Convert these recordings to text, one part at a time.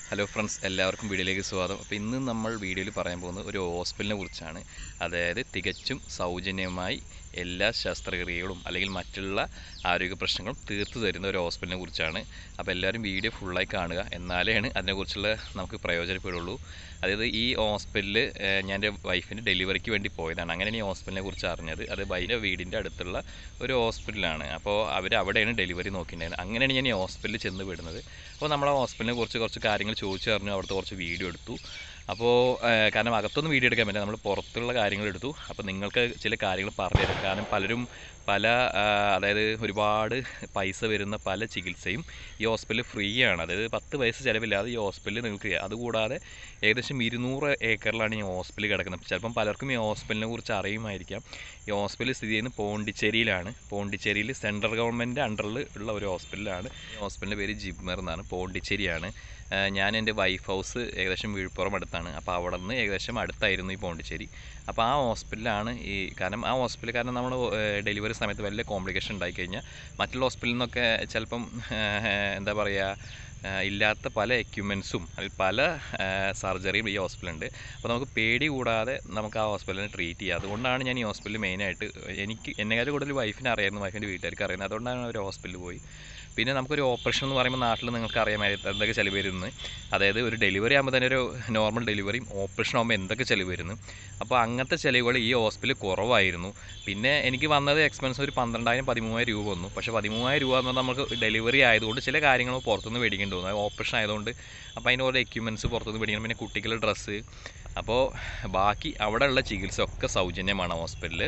hello friends എല്ലാവർക്കും വീഡിയോയിലേക്ക് സ്വാഗതം അപ്പോൾ ഇന്ന് നമ്മൾ വീഡിയോയിൽ പറയാൻ പോകുന്നത് ഒരു ഹോസ്പിറ്റലിനെ കുറിച്ചാണ് അതായത് തികച്ചും സൗജന്യമായി എല്ലാ ശസ്ത്രക്രിയകളും അല്ലെങ്കിൽ മറ്റുള്ള ആരോഗ്യ പ്രശ്നങ്ങളും തീർത്തു തരുന്ന ഒരു ഹോസ്പിറ്റലിനെ കുറിച്ചാണ് അപ്പോൾ എല്ലാവരും വീഡിയോ ഫുള്ളായി കാണുക എന്നാലാണ് അതിനെക്കുറിച്ചുള്ള നമുക്ക് പ്രയോജനപ്പെടുള്ളൂ അതായത് ഈ ഹോസ്പിറ്റലിൽ ഞാൻ എൻ്റെ വൈഫിൻ്റെ ഡെലിവറിക്ക് വേണ്ടി പോയതാണ് അങ്ങനെയാണ് ഈ ഹോസ്പിറ്റലിനെ കുറിച്ച് അറിഞ്ഞത് അത് ബൈൻ്റെ വീടിൻ്റെ അടുത്തുള്ള ഒരു ഹോസ്പിറ്റലാണ് അപ്പോൾ അവർ അവിടെയാണ് ഡെലിവറി നോക്കിയിട്ടുണ്ടായിരുന്നത് അങ്ങനെയാണ് ഞാൻ ഈ ഹോസ്പിറ്റലിൽ ചെന്ന് വിടുന്നത് അപ്പോൾ നമ്മൾ ആ ഹോസ്പിറ്റലിനെ കുറിച്ച് കുറച്ച് കാര്യങ്ങൾ ചോദിച്ചറിഞ്ഞു അവിടുത്തെ കുറച്ച് വീഡിയോ എടുത്തു അപ്പോൾ കാരണം അകത്തൊന്നും വീഡിയോ എടുക്കാൻ പറ്റില്ല നമ്മൾ പുറത്തുള്ള കാര്യങ്ങൾ എടുത്തു അപ്പോൾ നിങ്ങൾക്ക് ചില കാര്യങ്ങൾ പറഞ്ഞു തരാം കാരണം പലരും പല ആ, അതായത് ഒരുപാട് പൈസ വരുന്ന പല ചികിത്സയും ഈ ഹോസ്പിറ്റലിൽ ഫ്രീ ആണ് അതായത് പത്ത് പൈസ ചിലവില്ലാതെ ഈ ഹോസ്പിറ്റലിൽ നിങ്ങൾക്ക് ചെയ്യാം അതുകൂടാതെ ഏകദേശം ഇരുന്നൂറ് ഏക്കറിലാണ് ഈ ഹോസ്പിറ്റൽ കിടക്കുന്നത് ചിലപ്പം പലർക്കും ഈ ഹോസ്പിറ്റലിനെ കുറിച്ച് അറിയുമായിരിക്കാം ഈ ഹോസ്പിറ്റൽ സ്ഥിതി ചെയ്യുന്നത് പോണ്ടിച്ചേരിയിലാണ് പോണ്ടിച്ചേരിയിൽ സെൻട്രൽ ഗവൺമെൻറ് അണ്ടറിൽ ഉള്ള ഒരു ഹോസ്പിറ്റലാണ് ഈ ഹോസ്പിറ്റലിൻ്റെ പേര് ജിബ്മർ എന്നാണ് പോണ്ടിച്ചേരിയാണ് ആ, ഞാൻ എൻ്റെ വൈഫ് ഹൗസ് ഏകദേശം വീഴ്പ്പുറം അടുത്താണ് അപ്പോൾ അവിടെ നിന്ന് ഏകദേശം അടുത്തായിരുന്നു ഈ പോണ്ടിച്ചേരി അപ്പോൾ ആ ഹോസ്പിറ്റലാണ് ഈ കാരണം ആ ഹോസ്പിറ്റൽ കാരണം നമ്മൾ ഡെലിവറി സമയത്ത് വലിയ കോംപ്ലിക്കേഷൻ ഉണ്ടായിക്കഴിഞ്ഞാൽ മറ്റുള്ള ഹോസ്പിറ്റലിൽ നിന്നൊക്കെ ചിലപ്പം എന്താ പറയുക ആഹ് ഇല്ലാത്ത പല എക്യുപ്മെൻസും അതിൽ പല സർജറിയും ഈ ഹോസ്പിറ്റലുണ്ട് അപ്പോൾ നമുക്ക് പേടി കൂടാതെ നമുക്ക് ആ ഹോസ്പിറ്റലിനെ ട്രീറ്റ് ചെയ്യുക അതുകൊണ്ടാണ് ഞാൻ ഈ ഹോസ്പിറ്റലിൽ മെയിനായിട്ട് എനിക്ക് എന്നെക്കാളും കൂടുതൽ വൈഫിനെ അറിയായിരുന്നു വൈഫിൻ്റെ വീട്ടുകാർക്ക് അറിയുന്നത് അതുകൊണ്ടാണ് ഒരു ഹോസ്പിറ്റലിൽ പോയി പിന്നെ നമുക്കൊരു ഓപ്പറേഷൻ എന്ന് പറയുമ്പോൾ നാട്ടിൽ നിങ്ങൾക്ക് അറിയാമായിരുന്നു എന്തൊക്കെ ചിലവ് വരുന്നത് അതായത് ഒരു ഡെലിവറി ആകുമ്പോൾ തന്നെ ഒരു നോർമൽ ഡെലിവറിയും ഓപ്പറേഷൻ ആകുമ്പോൾ എന്തൊക്കെ ചിലവ് വരുന്നു അപ്പോൾ അങ്ങനത്തെ ചിലവുകൾ ഈ ഹോസ്പിറ്റലിൽ കുറവായിരുന്നു പിന്നെ എനിക്ക് വന്നത് എക്സ്പെൻസ് ഒരു പന്ത്രണ്ടായിരം പതിമൂവായിരം രൂപ വന്നു പക്ഷേ പതിമൂവായിരം രൂപ എന്ന് പറഞ്ഞാൽ നമുക്ക് ഡെലിവറി ആയതുകൊണ്ട് ചില കാര്യങ്ങൾ പുറത്തുനിന്ന് മേടിക്കേണ്ടി വന്നു അത് ഓപ്പറേഷൻ ആയതുകൊണ്ട് അപ്പോൾ അതിന് ഓരോ എക്യുപ്മെൻറ്റ്സ് പുറത്തുനിന്ന് മേടിക്കണം പിന്നെ കുട്ടികളുടെ ഡ്രസ്സ് അപ്പോൾ ബാക്കി അവിടെയുള്ള ചികിത്സ ഒക്കെ സൗജന്യമാണ് ഹോസ്പിറ്റലിൽ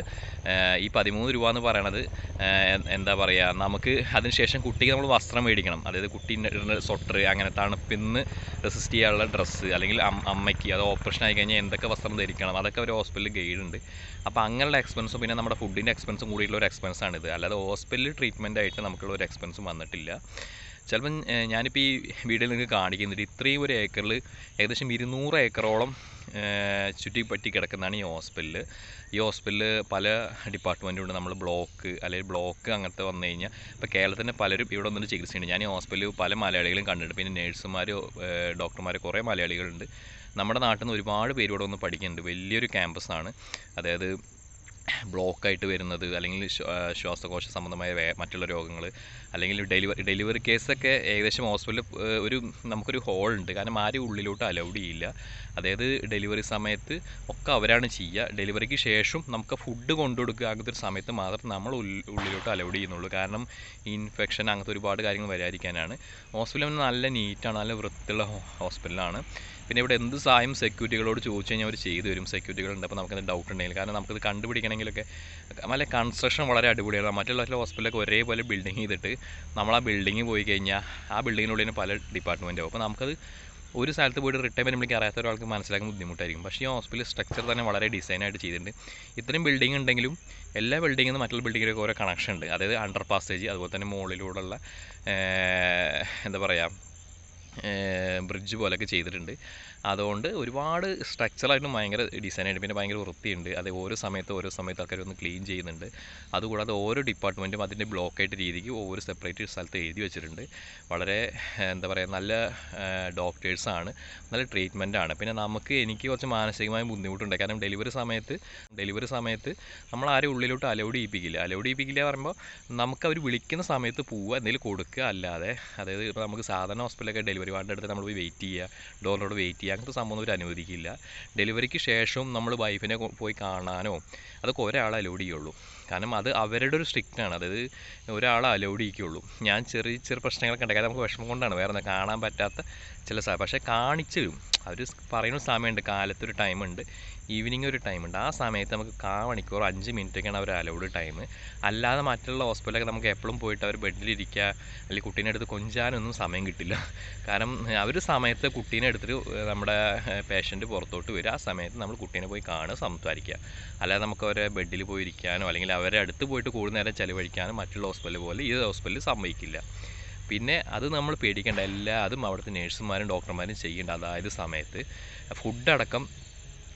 ഈ പതിമൂന്ന് രൂപ എന്ന് പറയണത് ഏഹ് എന്താ പറയുക നമുക്ക് അതിനുശേഷം കുട്ടിക്ക് നമ്മൾ വസ്ത്രം മേടിക്കണം അതായത് കുട്ടീൻ്റെ സ്വട്ടർ അങ്ങനെ തണുപ്പിന്ന് റെസിസ്റ്റ് ചെയ്യാനുള്ള ഡ്രസ്സ് അല്ലെങ്കിൽ അം- അമ്മയ്ക്ക് അത് ഓപ്പറേഷൻ ആയി കഴിഞ്ഞാൽ എന്തൊക്കെ വസ്ത്രം ധരിക്കണം അതൊക്കെ ഒരു ഹോസ്പിറ്റലിൽ ഗൈഡ് ഉണ്ട് അപ്പോൾ അങ്ങനെയുള്ള എക്സ്പെൻസും പിന്നെ നമ്മുടെ ഫുഡിൻ്റെ എക്സ്പെൻസും കൂടിയുള്ള ഒരു എക്സ്പെൻസാണിത് അല്ലാതെ ഹോസ്പിറ്റലിൽ ട്രീറ്റ്മെൻ്റ് ആയിട്ട് നമുക്കുള്ള ഒരു എക്സ്പെൻസും വന്നിട്ടില്ല ചിലപ്പം ഏഹ് ഞാനിപ്പോൾ ഈ വീഡിയോയിൽ നിങ്ങൾക്ക് കാണിക്കുന്നുണ്ട് ഇത്രയും ഒരു ഏക്കറിൽ ഏകദേശം ഇരുന്നൂറ് ഏക്കറോളം ഏഹ് ചുറ്റിപ്പറ്റി കിടക്കുന്നതാണ് ഈ ഹോസ്പിറ്റൽ ഈ ഹോസ്പിറ്റലിൽ പല ഡിപ്പാർട്ട്മെൻറ്റും ഉണ്ട് നമ്മൾ ബ്ലോക്ക് അല്ലെങ്കിൽ ബ്ലോക്ക് അങ്ങനത്തെ വന്നു കഴിഞ്ഞാൽ ഇപ്പോൾ കേരളത്തിൻ്റെ പലരും ഇവിടെ വന്നിട്ട് ചികിത്സയുണ്ട് ഞാൻ ഈ ഹോസ്പിറ്റലിൽ പല മലയാളികളും കണ്ടിട്ടുണ്ട് പിന്നെ നേഴ്സുമാർ ഡോക്ടർമാർ കുറേ മലയാളികളുണ്ട് നമ്മുടെ നാട്ടിൽ നിന്ന് ഒരുപാട് പേര് ഇവിടെ വന്ന് പഠിക്കുന്നുണ്ട് വലിയൊരു ക്യാമ്പസാണ് അതായത് ബ്ലോക്കായിട്ട് വരുന്നത് അല്ലെങ്കിൽ ശ്വ- ആ, ശ്വാസകോശ സംബന്ധമായ വേ- മറ്റുള്ള രോഗങ്ങൾ അല്ലെങ്കിൽ ഡെലിവറി ഡെലിവറി കേസൊക്കെ ഏകദേശം ഹോസ്പിറ്റലിൽ ഒരു നമുക്കൊരു ഹോൾ ഉണ്ട് കാരണം ആരും ഉള്ളിലോട്ട് അലൗഡ് ചെയ്യില്ല അതായത് ഡെലിവറി സമയത്ത് ഒക്കെ അവരാണ് ചെയ്യുക ഡെലിവറിക്ക് ശേഷം നമുക്ക് ഫുഡ് കൊണ്ടുകൊടുക്കുക അങ്ങനത്തെ ഒരു സമയത്ത് മാത്രം നമ്മൾ ഉള്ളിൽ- ഉള്ളിലോട്ട് അലൗഡ് ചെയ്യുന്നുള്ളൂ കാരണം ഇൻഫെക്ഷൻ അങ്ങനത്തെ ഒരുപാട് കാര്യങ്ങൾ വരാതിരിക്കാനാണ് ഹോസ്പിറ്റൽ നല്ല നീറ്റാണ് നല്ല വൃത്തിയുള്ള ഹോ- ഹോസ്പിറ്റലാണ് പിന്നെ ഇവിടെ എന്ത് സഹായം സെക്യൂരിറ്റികളോട് ചോദിച്ചു കഴിഞ്ഞാൽ അവർ ചെയ്തു തരും സെക്യൂരിറ്റികളുണ്ട് അപ്പോൾ നമുക്കത് ഡൗട്ട് ഉണ്ടെങ്കിൽ കാരണം നമുക്കത് കണ്ടുപിടിക്കണമെങ്കിലൊക്കെ നല്ല കൺസ്ട്രക്ഷൻ വളരെ അടിപൊളിയാണ് മറ്റുള്ള ചില ഹോസ്പിറ്റലൊക്കെ ഒരേപോലെ ബിൽഡിങ് ചെയ്തിട്ട് നമ്മൾ ആ ബിൽഡിങ്ങിൽ പോയി കഴിഞ്ഞാൽ ആ ബിൽഡിങ്ങിനുള്ളിൽ പല ഡിപ്പാർട്ട്മെൻറ്റാവും അപ്പോൾ നമുക്കത് ഒരു സ്ഥലത്ത് പോയിട്ട് റിട്ടേൺ വരുമ്പോഴേക്ക് അറിയാത്ത ഒരാൾക്ക് മനസ്സിലാക്കാൻ ബുദ്ധിമുട്ടായിരിക്കും പക്ഷേ ഈ ഹോസ്പിറ്റൽ സ്ട്രക്ചർ തന്നെ വളരെ ഡിസൈനായിട്ട് ചെയ്തിട്ടുണ്ട് ഇത്രയും ബിൽഡിംഗ് ഉണ്ടെങ്കിലും എല്ലാ ബിൽഡിങ്ങിൽ നിന്ന് മറ്റുള്ള ബിൽഡിങ്ങിലൊക്കെ ഓരോ കണക്ഷൻ ഉണ്ട് അതായത് അണ്ടർ പാസേജ് അതുപോലെ തന്നെ മുകളിലൂടെയുള്ള ഏഹ്, എന്താ പറയുക ബ്രിഡ്ജ് പോലെയൊക്കെ ചെയ്തിട്ടുണ്ട് അതുകൊണ്ട് ഒരുപാട് സ്ട്രക്ചറായിട്ടും ഭയങ്കര ഡിസൈനായിട്ട് പിന്നെ ഭയങ്കര വൃത്തിയുണ്ട് അത് ഓരോ സമയത്ത് ഓരോ സമയത്ത് ആൾക്കാർ ഒന്ന് ക്ലീൻ ചെയ്യുന്നുണ്ട് അതുകൂടാതെ ഓരോ ഡിപ്പാർട്ട്മെൻറ്റും അതിൻ്റെ ബ്ലോക്കായിട്ട് രീതിക്ക് ഓരോ സെപ്പറേറ്റ് സ്ഥലത്ത് എഴുതി വെച്ചിട്ടുണ്ട് വളരെ ഏഹ്, എന്താ പറയുക നല്ല ഡോക്ടേഴ്സാണ് നല്ല ട്രീറ്റ്മെൻ്റ് ആണ് പിന്നെ നമുക്ക് എനിക്ക് കുറച്ച് മാനസികമായ ബുദ്ധിമുട്ടുണ്ട് കാരണം ഡെലിവറി സമയത്ത് ഡെലിവറി സമയത്ത് നമ്മൾ ആരും ഉള്ളിലോട്ട് അലൗഡ് ചെയ്യിപ്പിക്കില്ല അലൗഡ് ചെയ്യിപ്പിക്കില്ല പറയുമ്പോൾ നമുക്ക് അവർ വിളിക്കുന്ന സമയത്ത് പോവുക എന്തെങ്കിലും കൊടുക്കുക അല്ലാതെ അതായത് ഇപ്പോൾ നമുക്ക് സാധാരണ ഹോസ്പിറ്റലൊക്കെ ഡെലിവറി വാർഡിൻ്റെ അടുത്ത് നമ്മൾ പോയി വെയിറ്റ് ചെയ്യുക ഡോറിനോട് വെയിറ്റ് ചെയ്യുക അങ്ങനത്തെ സംഭവം അവർ അനുവദിക്കില്ല ഡെലിവറിക്ക് ശേഷം നമ്മൾ വൈഫിനെ കൊ- പോയി കാണാനോ അതൊക്കെ ഒരാളെ അലൗഡ് ചെയ്യുള്ളൂ കാരണം അത് അവരുടെ ഒരു സ്ട്രിക്റ്റ് ആണ് അതായത് ഒരാളെ അലൗഡ് ചെയ്യിക്കുള്ളൂ ഞാൻ ചെറിയ ചെറിയ പ്രശ്നങ്ങളൊക്കെ ഉണ്ടായി നമുക്ക് വിഷമം കൊണ്ടാണ് വേറെ ഒന്നും കാണാൻ പറ്റാത്ത ചില സ്ഥലം പക്ഷേ കാണിച്ചു തരും അവർ പറയുന്ന ഒരു സമയമുണ്ട് കാലത്തൊരു ടൈമുണ്ട് ഈവനിങ് ഒരു ടൈമുണ്ട് ആ സമയത്ത് നമുക്ക് കാ മണിക്കൂർ അഞ്ച് മിനിറ്റൊക്കെയാണ് അവർ അലൗഡ് ടൈം അല്ലാതെ മറ്റുള്ള ഹോസ്പിറ്റലൊക്കെ നമുക്ക് എപ്പോഴും പോയിട്ട് അവർ ബെഡിലിരിക്കുക അല്ലെങ്കിൽ കുട്ടീനെ എടുത്ത് കൊഞ്ചാനൊന്നും സമയം കിട്ടില്ല കാരണം അവർ സമയത്ത് കുട്ടീനെ എടുത്തിട്ട് നമ്മുടെ പേഷ്യൻറ്റ് പുറത്തോട്ട് വരും ആ സമയത്ത് നമ്മൾ കുട്ടീനെ പോയി കാണുക സംസാരിക്കുക അല്ലാതെ നമുക്ക് അവരെ ബെഡിൽ പോയി ഇരിക്കാനോ അല്ലെങ്കിൽ അവരെ അടുത്ത് പോയിട്ട് കൂടുതൽ നേരം ചിലവഴിക്കാനോ മറ്റുള്ള ഹോസ്പിറ്റൽ പോലെ ഈ ഹോസ്പിറ്റലിൽ സമ്മതിക്കില്ല പിന്നെ അത് നമ്മൾ പേടിക്കേണ്ട എല്ലാ അതും അവിടുത്തെ നേഴ്സുമാരും ഡോക്ടർമാരും ചെയ്യേണ്ട അതായത് സമയത്ത് ഫുഡ് അടക്കം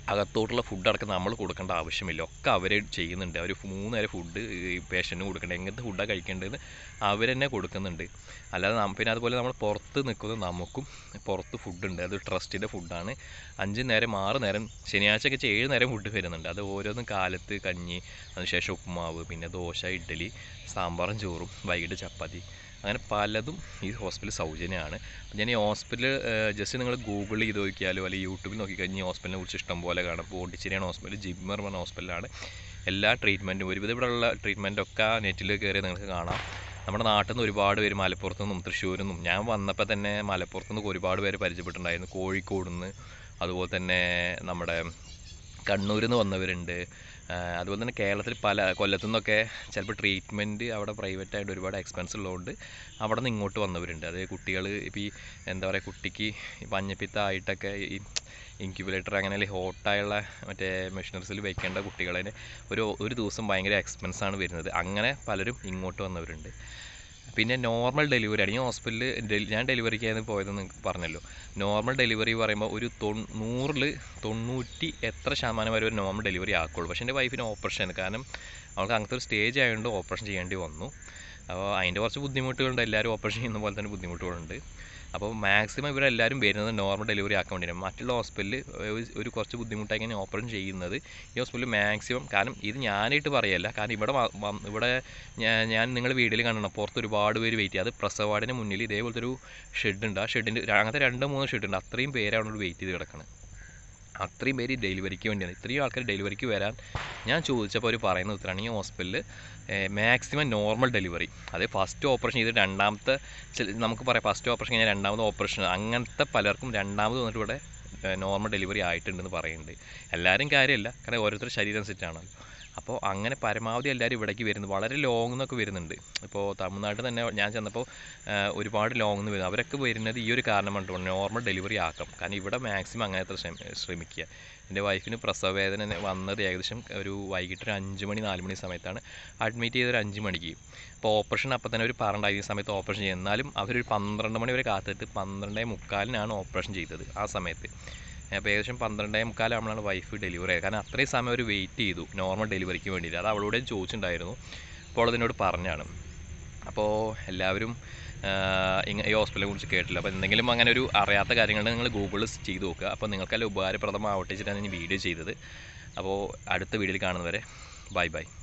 അകത്തോട്ടുള്ള ഫുഡ് അടക്കം നമ്മൾ കൊടുക്കേണ്ട ആവശ്യമില്ല ഒക്കെ അവർ ചെയ്യുന്നുണ്ട് അവർ മൂന്ന് നേരം ഫുഡ് ഈ പേഷ്യൻറ്റിന് കൊടുക്കേണ്ടത് എങ്ങനത്തെ ഫുഡാണ് കഴിക്കേണ്ടതെന്ന് അവർ തന്നെ കൊടുക്കുന്നുണ്ട് അല്ലാതെ നം- പിന്നെ അതുപോലെ നമ്മൾ പുറത്ത് നിൽക്കുന്ന നമുക്കും പുറത്ത് ഫുഡുണ്ട് അത് ട്രസ്റ്റിൻ്റെ ഫുഡാണ് അഞ്ച് നേരം ആറ് നേരം ശനിയാഴ്ചയൊക്കെ വെച്ച് ഏഴ് നേരം ഫുഡ് വരുന്നുണ്ട് അത് ഓരോന്നും കാലത്ത് കഞ്ഞി അതിനുശേഷം ഉപ്പുമാവ് പിന്നെ ദോശ ഇഡ്ഡലി സാമ്പാറും ചോറും വൈകിട്ട് ചപ്പാത്തി അങ്ങനെ പലതും ഈ ഹോസ്പിറ്റൽ സൗജന്യമാണ് ഞാൻ ഈ ഹോസ്പിറ്റൽ ജസ്റ്റ് നിങ്ങൾ ഗൂഗിൾ ചെയ്ത് നോക്കിയാലോ അല്ലെങ്കിൽ യൂട്യൂബിൽ നോക്കിക്കഴിഞ്ഞാൽ ഈ ഹോസ്പിറ്റലിനെ കുറിച്ച് ഇഷ്ടം പോലെ കാണാം പോണ്ടിച്ചേരിയാണ് ഹോസ്പിറ്റൽ ജിമ്മർ പറഞ്ഞ ഹോസ്പിറ്റലാണ് എല്ലാ ട്രീറ്റ്മെൻറ്റും ഒരുവിധം ഇവിടെയുള്ള ട്രീറ്റ്മെൻറ്റൊക്കെ നെറ്റിൽ കയറി നിങ്ങൾക്ക് കാണാം നമ്മുടെ നാട്ടിൽ നിന്ന് ഒരുപാട് പേര് മലപ്പുറത്തു നിന്നും തൃശ്ശൂരിൽ നിന്നും ഞാൻ വന്നപ്പോൾ തന്നെ മലപ്പുറത്തു നിന്ന് ഒരുപാട് പേര് പരിചയപ്പെട്ടിട്ടുണ്ടായിരുന്നു കോഴിക്കോട് നിന്ന് അതുപോലെ തന്നെ നമ്മുടെ കണ്ണൂരിൽ നിന്ന് വന്നവരുണ്ട് ആ, അതുപോലെ തന്നെ കേരളത്തിൽ പല കൊല്ലത്തു നിന്നൊക്കെ ചിലപ്പോൾ ട്രീറ്റ്മെൻറ്റ് അവിടെ പ്രൈവറ്റ് ആയിട്ട് ഒരുപാട് എക്സ്പെൻസ് ഉള്ളതുകൊണ്ട് അവിടെ നിന്ന് ഇങ്ങോട്ട് വന്നവരുണ്ട് അത് കുട്ടികൾ ഇപ്പോൾ ഈ എന്താ പറയുക കുട്ടിക്ക് ഈ മഞ്ഞപ്പിത്തമായിട്ടൊക്കെ ഈ ഇൻക്യുബുലേറ്റർ അങ്ങനെ അല്ലെങ്കിൽ ഹോട്ടായുള്ള മറ്റേ മെഷീനറീസിൽ വെക്കേണ്ട കുട്ടികളെ ഒരു ഒരു ദിവസം ഭയങ്കര എക്സ്പെൻസ് ആണ് വരുന്നത് അങ്ങനെ പലരും ഇങ്ങോട്ട് വന്നവരുണ്ട് പിന്നെ നോർമൽ ഡെലിവറി ആണ് ഈ ഹോസ്പിറ്റലിൽ ഞാൻ ഡെലിവറിക്കായിരുന്നു പോയതെന്ന് നിങ്ങൾക്ക് പറഞ്ഞല്ലോ നോർമൽ ഡെലിവറി പറയുമ്പോൾ ഒരു തൊണ്ണൂറിൽ തൊണ്ണൂറ്റി എത്ര ശതമാനം വരെ ഒരു നോർമൽ ഡെലിവറി ആക്കുള്ളൂ പക്ഷേ എൻ്റെ വൈഫിന് ഓപ്പറേഷൻ ആയിരുന്നു കാരണം അവൾക്ക് അങ്ങനത്തെ ഒരു സ്റ്റേജ് ആയതുകൊണ്ട് ഓപ്പറേഷൻ ചെയ്യേണ്ടി വന്നു അപ്പോൾ അതിൻ്റെ കുറച്ച് ബുദ്ധിമുട്ടുകളുണ്ട് എല്ലാവരും ഓപ്പറേഷൻ ചെയ്യുന്ന പോലെ തന്നെ ബുദ്ധിമുട്ടുകളുണ്ട് അപ്പോൾ മാക്സിമം ഇവരെല്ലാവരും വരുന്നത് നോർമൽ ഡെലിവറി ആക്കാൻ വേണ്ടിയാണ് മറ്റുള്ള ഹോസ്പിറ്റലിൽ ഒരു കുറച്ച് ബുദ്ധിമുട്ടായി ഇങ്ങനെ ഓപ്പറേഷൻ ചെയ്യുന്നത് ഈ ഹോസ്പിറ്റലിൽ മാക്സിമം കാരണം ഇത് ഞാനായിട്ട് പറയല്ല കാരണം ഇവിടെ വ- വ- ഇവിടെ ഞാൻ ഞാൻ നിങ്ങൾ വീഡിയോയിൽ കാണണം പുറത്ത് ഒരുപാട് പേര് വെയിറ്റ് ചെയ്യുക അത് പ്രസവാടിന് മുന്നിൽ ഇതേപോലത്തെ ഒരു ഷെഡ് ഉണ്ട് ആ ഷെഡിൻ്റെ അങ്ങനത്തെ രണ്ട് മൂന്ന് ഷെഡ് ഉണ്ട് അത്രയും പേരാണ് അവിടെ വെയിറ്റ് ചെയ്ത് കിടക്കുന്നത് അത്രയും പേര് ഈ ഡെലിവറിക്ക് വേണ്ടിയാണ് ഇത്രയും ആൾക്കാർ ഡെലിവറിക്ക് വരാൻ ഞാൻ ചോദിച്ചപ്പോൾ അവർ പറയുന്ന ഉത്തരമാണ് ഈ ഹോസ്പിറ്റലിൽ മാക്സിമം നോർമൽ ഡെലിവറി അത് ഫസ്റ്റ് ഓപ്പറേഷൻ ചെയ്ത് രണ്ടാമത്തെ ചില- നമുക്ക് പറയാം ഫസ്റ്റ് ഓപ്പറേഷൻ കഴിഞ്ഞാൽ രണ്ടാമത് ഓപ്പറേഷൻ അങ്ങനത്തെ പലർക്കും രണ്ടാമത് വന്നിട്ട് ഇവിടെ നോർമൽ ഡെലിവറി ആയിട്ടുണ്ടെന്ന് പറയുന്നുണ്ട് എല്ലാവരും കാര്യമല്ല കാരണം ഓരോരുത്തർ ശരീരം സെറ്റാണല്ലോ അപ്പോൾ അങ്ങനെ പരമാവധി എല്ലാവരും ഇവിടേക്ക് വരുന്നത് വളരെ ലോങ് നിന്നൊക്കെ വരുന്നുണ്ട് ഇപ്പോൾ തമിഴ്നാട്ടിൽ തന്നെ ഞാൻ ചെന്നപ്പോൾ ആ, ഒരുപാട് ലോങ് നിന്ന് വരുന്നത് അവരൊക്കെ വരുന്നത് ഈ ഒരു കാരണം കൊണ്ടാണ് നോർമൽ ഡെലിവറി ആക്കാം കാരണം ഇവിടെ മാക്സിമം അങ്ങനത്തെ ശ്രമ- ശ്രമിക്കുക എൻ്റെ വൈഫിന് പ്രസവ വേദന വന്നത് ഏകദേശം ഒരു വൈകിട്ട് ഒരു അഞ്ച് മണി നാല് മണി സമയത്താണ് അഡ്മിറ്റ് ചെയ്തൊരു അഞ്ച് മണിക്ക് അപ്പോൾ ഓപ്പറേഷൻ അപ്പം തന്നെ ഒരു പറഞ്ഞിട്ടുണ്ടായി ഈ സമയത്ത് ഓപ്പറേഷൻ ചെയ്യും എന്നാലും അവരൊരു പന്ത്രണ്ട് മണി വരെ കാത്തിട്ട് പന്ത്രണ്ടേ മുക്കാലിനാണ് ഓപ്പറേഷൻ ചെയ്തത് ആ സമയത്ത് അപ്പോൾ ഏകദേശം പന്ത്രണ്ടേ മുക്കാലാകുമ്പോഴാണ് വൈഫ് ഡെലിവറി ആയത് കാരണം അത്രയും സമയം അവർ വെയിറ്റ് ചെയ്തു നോർമൽ ഡെലിവറിക്ക് വേണ്ടിയിട്ട് അത് അവളോട് ചോദിച്ചിട്ടുണ്ടായിരുന്നു അപ്പോൾ അവളതിനോട് പറഞ്ഞാണ് അപ്പോൾ എല്ലാവരും ആഹ്, ഇങ്ങ ഈ ഹോസ്പിറ്റലിനെ കുറിച്ച് കേട്ടില്ല അപ്പോൾ എന്തെങ്കിലും അങ്ങനെ ഒരു അറിയാത്ത കാര്യങ്ങൾ നിങ്ങൾ ഗൂഗിളിൽ ചെയ്ത് നോക്കുക അപ്പോൾ നിങ്ങൾക്കെല്ലാം ഉപകാരപ്രദമാവട്ടെ വെച്ചിട്ടാണ് ഞാൻ ഈ വീഡിയോ ചെയ്തത് അപ്പോൾ അടുത്ത വീഡിയോയിൽ കാണുന്നവരെ ബൈ ബൈ